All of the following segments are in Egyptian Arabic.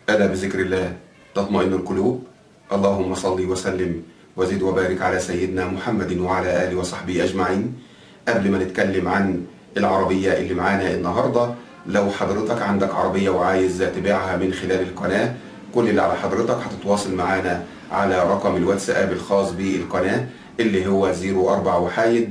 ألا بذكر الله تطمئن القلوب اللهم صل وسلم وزد وبارك على سيدنا محمد وعلى آله وصحبه أجمعين قبل ما نتكلم عن العربية اللي معانا النهاردة لو حضرتك عندك عربية وعايز تبيعها من خلال القناة كل اللي على حضرتك هتتواصل معانا على رقم الواتساب الخاص بالقناة اللي هو 04 وحايد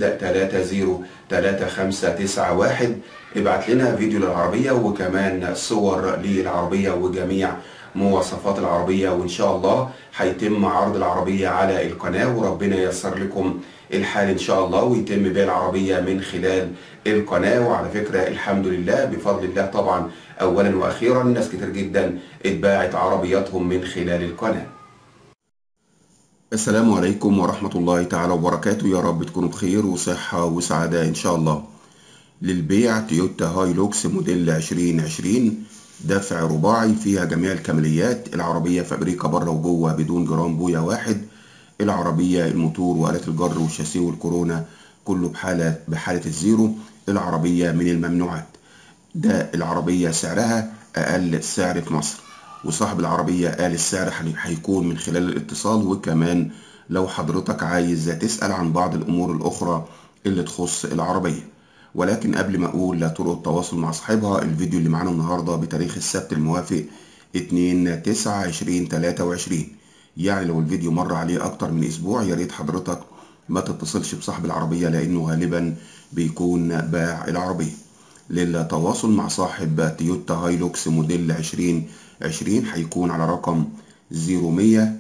303591 ابعت لنا فيديو للعربية وكمان صور للعربية وجميع مواصفات العربية وإن شاء الله هيتم عرض العربية على القناة وربنا ييسر لكم الحال إن شاء الله ويتم بيع العربية من خلال القناة وعلى فكرة الحمد لله بفضل الله طبعا أولا وأخيرا ناس كتير جدا اتباعت عربياتهم من خلال القناة السلام عليكم ورحمة الله تعالى وبركاته يا رب تكونوا بخير وصحة وسعادة إن شاء الله للبيع تويوتا هايلوكس موديل 2020 دفع رباعي فيها جميع الكماليات العربية فابريكا بره وجوه بدون جرام بويا واحد العربية الموتور وآلات الجر والشاسيه والكورونا كله بحالة بحالة الزيرو العربية من الممنوعات ده العربية سعرها أقل سعر في مصر وصاحب العربية قال السعر هيكون من خلال الاتصال وكمان لو حضرتك عايز تسأل عن بعض الأمور الأخرى اللي تخص العربية ولكن قبل ما أقول طرق التواصل مع صاحبها الفيديو اللي معانا النهاردة بتاريخ السبت الموافق 2 9 2023 يعني لو الفيديو مر عليه أكتر من أسبوع يا ريت حضرتك ما تتصلش بصاحب العربية لأنه غالبا بيكون باع العربية للتواصل مع صاحب تويوتا هايلوكس موديل 2020 هيكون على رقم 0100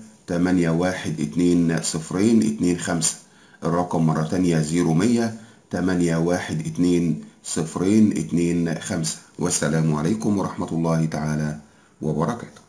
812 25 الرقم مرة تانية 0100 812 25 والسلام عليكم ورحمة الله تعالى وبركاته